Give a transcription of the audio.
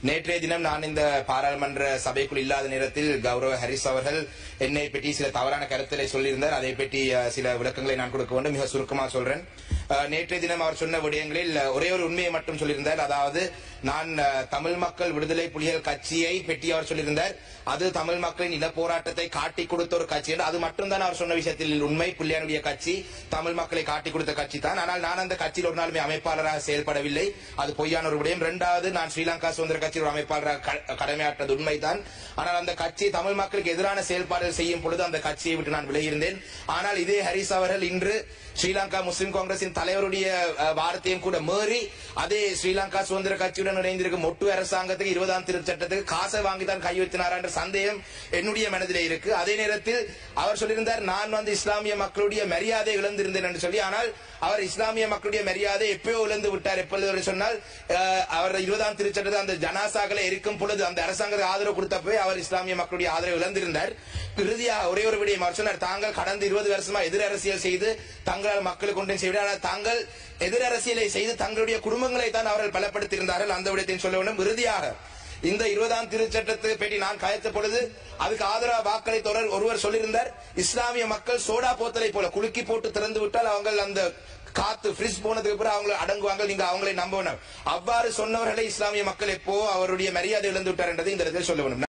நேற்றைய தினம் நான் இந்த பாராளுமன்ற சபைக்குள் இல்லாத நேரத்தில் கௌரவ ஹரிஸ் அவர்கள் என்னை பற்றி சில தவறான கருத்துக்களை சொல்லியிருந்தார் அதை பற்றி அஹ், சில விளக்கங்களை நான் கொடுக்க வேண்டும் மிக சுருக்கமாக சொல்றேன் அஹ், நேற்றைய தினம் அவர் சொன்ன விடயங்களில் அஹ், ஒரே ஒரு உண்மையை மட்டும் சொல்லியிருந்தார் அதாவது நான் அஹ், தமிழ் மக்கள் விடுதலை புலிகள் கட்சியை பற்றி அவர் சொல்லியிருந்தார் அது தமிழ் மக்களின் இன போராட்டத்தை காட்டி கொடுத்த ஒரு கட்சி என்று அது மட்டும்தான் அவர் சொன்ன விஷயத்தில் உண்மை புள்ளியானுடைய கட்சி தமிழ் மக்களை காட்டி கொடுத்த கட்சி தான் ஆனால் நான் அந்த கட்சியில் ஒரு நாளுமே அமைப்பாளராக செயல்படவில்லை அது பொய்யான ஒரு விடயம் இரண்டாவது நான் ஸ்ரீலங்கா சுதந்திர கட்சியில் ஒரு அமைப்பாளராக க- கடமையாற்றது உண்மைதான் ஆனால் அந்த கட்சி தமிழ் மக்களுக்கு எதிரான செயல்பாடுகள் செய்யும் பொழுது அந்த கட்சியை விட்டு நான் விலகியிருந்தேன் ஆனால் இதே ஹரிஸ் அவர்கள் இன்று ஸ்ரீலங்கா முஸ்லிம் காங்கிரசின் தலைவருடைய அஹ், வார்த்தையும் கூட மீறி அதே ஸ்ரீலங்கா சுதந்திர கட்சியுடன் இணைந்திருக்கும் மொட்டு அரசாங்கத்துக்கு இருபதாம் திருத்த சட்டத்துக்கு காசை வாங்கி தான் கை வைத்தினாரா என்ற சந்தேகம் என்னுடைய மனதிலே இருக்கு அதே நேரத்தில் அவர் சொல்லியிருந்தார் நான் வந்து இஸ்லாமிய மக்களுடைய மரியாதை இழந்திருந்தேன் என்று சொல்லி ஆனால் அவர் இஸ்லாமிய மக்களுடைய மரியாதை எப்பயோ இழந்து விட்டார் எப்பொழுது என்று சொன்னால் அஹ், அவர் இருபதாம் திருச்சட்டத்தை அந்த ஜனாசாக்களை எரிக்கும் பொழுது அந்த அரசாங்கத்துக்கு ஆதரவு கொடுத்தப்பவே அவர் இஸ்லாமிய மக்களுடைய ஆதரவு இழந்திருந்தார் இறுதியாக ஒரே ஒரு விடயம் அவர் சொன்னார் தாங்கள் கடந்த இருபது வருஷமா எதிர் அரசியல் செய்து தங்களால் மக்களுக்கு ஒன்றும் செய்ய ஆனால் தாங்கள் எதிர் அரசியலை செய்து தங்களுடைய குடும்பங்களை தான் அவர்கள் பலப்படுத்தியிருந்தார்கள் அந்த விடயத்தை சொல்ல வேண்டும் இறுதியாக இந்த இருபதாம் திருச்சட்டத்தை பற்றி நான் கயத்த பொழுது அதுக்கு ஆதரவு வாக்களை தொடர் ஒருவர் சொல்லியிருந்தார் இஸ்லாமிய மக்கள் சோடா போத்தலை போல குலுக்கி போட்டு திறந்து விட்டால் அவங்க அந்த காத்து ஃப்ரிட்ஜ் போனதுக்கு பிறகு அவங்க அடங்குவாங்க நீங்க அவங்களை நம்பணும் அவ்வாறு சொன்னவர்களை இஸ்லாமிய மக்கள் எப்போ அவருடைய மரியாதை இழந்து விட்டார் என்றதை இந்த இடத்தில் சொல்ல வேண்டும்